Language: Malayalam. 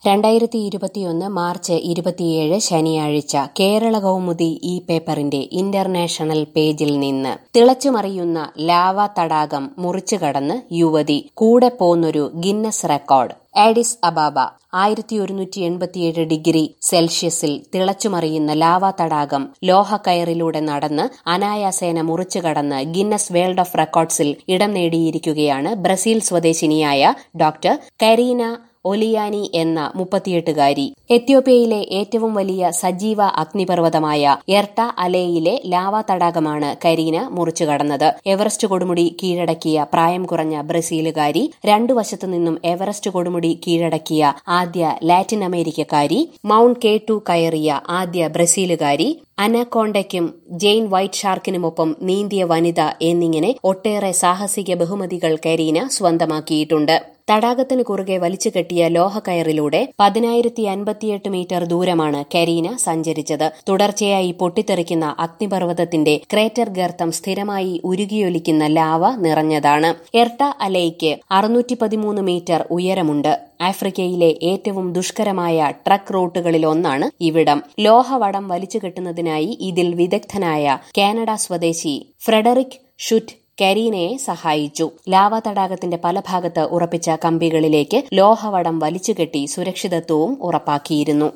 രണ്ടായിരത്തി ഇരുപത്തിയൊന്ന് മാർച്ച് ഇരുപത്തിയേഴ് ശനിയാഴ്ച കേരള കൗമുദി ഈ പേപ്പറിന്റെ ഇന്റർനാഷണൽ പേജിൽ നിന്ന് തിളച്ചുമറിയുന്ന ലാവ തടാകം മുറിച്ചു കടന്ന് യുവതി കൂടെ പോന്നൊരു ഗിന്നസ് റെക്കോർഡ് ആഡിസ് അബാബ ആയിരത്തി ഒരുന്നൂറ്റി എൺപത്തിയേഴ് ഡിഗ്രി സെൽഷ്യസിൽ തിളച്ചുമറിയുന്ന ലാവ തടാകം ലോഹക്കയറിലൂടെ നടന്ന് അനായാസേന മുറിച്ചു കടന്ന് ഗിന്നസ് വേൾഡ് ഓഫ് റെക്കോർഡ്സിൽ ഇടം നേടിയിരിക്കുകയാണ് ബ്രസീൽ സ്വദേശിനിയായ ഡോക്ടർ കരീന ഒലിയാനി എന്ന മുപ്പത്തിയെട്ടുകാരി എത്യോപ്യയിലെ ഏറ്റവും വലിയ സജീവ അഗ്നിപർവ്വതമായ എർട്ട അലേയിലെ ലാവ തടാകമാണ് കരീന മുറിച്ചു കടന്നത് എവറസ്റ്റ് കൊടുമുടി കീഴടക്കിയ പ്രായം കുറഞ്ഞ ബ്രസീലുകാരി രണ്ടു വശത്തു നിന്നും എവറസ്റ്റ് കൊടുമുടി കീഴടക്കിയ ആദ്യ ലാറ്റിൻ അമേരിക്കക്കാരി മൌണ്ട് കെ ടു കയറിയ ആദ്യ ബ്രസീലുകാരി അനക്കോണ്ടയ്ക്കും ജെയിൻ വൈറ്റ് ഷാർക്കിനുമൊപ്പം നീന്തിയ വനിത എന്നിങ്ങനെ ഒട്ടേറെ സാഹസിക ബഹുമതികൾ കരീന സ്വന്തമാക്കിയിട്ടുണ്ട് തടാകത്തിന് കുറുകെ വലിച്ചു കെട്ടിയ ലോഹക്കയറിലൂടെ പതിനായിരത്തി അൻപത്തിയെട്ട് മീറ്റർ ദൂരമാണ് കരീന സഞ്ചരിച്ചത് തുടർച്ചയായി പൊട്ടിത്തെറിക്കുന്ന അഗ്നിപർവ്വതത്തിന്റെ ക്രേറ്റർ ഗർത്തം സ്ഥിരമായി ഉരുകിയൊലിക്കുന്ന ലാവ നിറഞ്ഞതാണ് എർട്ട അലയ്ക്ക് അറുന്നൂറ്റി പതിമൂന്ന് മീറ്റർ ഉയരമുണ്ട് ആഫ്രിക്കയിലെ ഏറ്റവും ദുഷ്കരമായ ട്രക്ക് റൂട്ടുകളിലൊന്നാണ് ഇവിടം ലോഹവടം വലിച്ചു കെട്ടുന്നതിനായി ഇതിൽ വിദഗ്ധനായ കാനഡ സ്വദേശി ഫ്രെഡറിക് ഷുറ്റ് കരീനയെ സഹായിച്ചു ലാവ തടാകത്തിന്റെ പല ഭാഗത്ത് ഉറപ്പിച്ച കമ്പികളിലേക്ക് ലോഹവടം വലിച്ചുകെട്ടി സുരക്ഷിതത്വവും ഉറപ്പാക്കിയിരുന്നു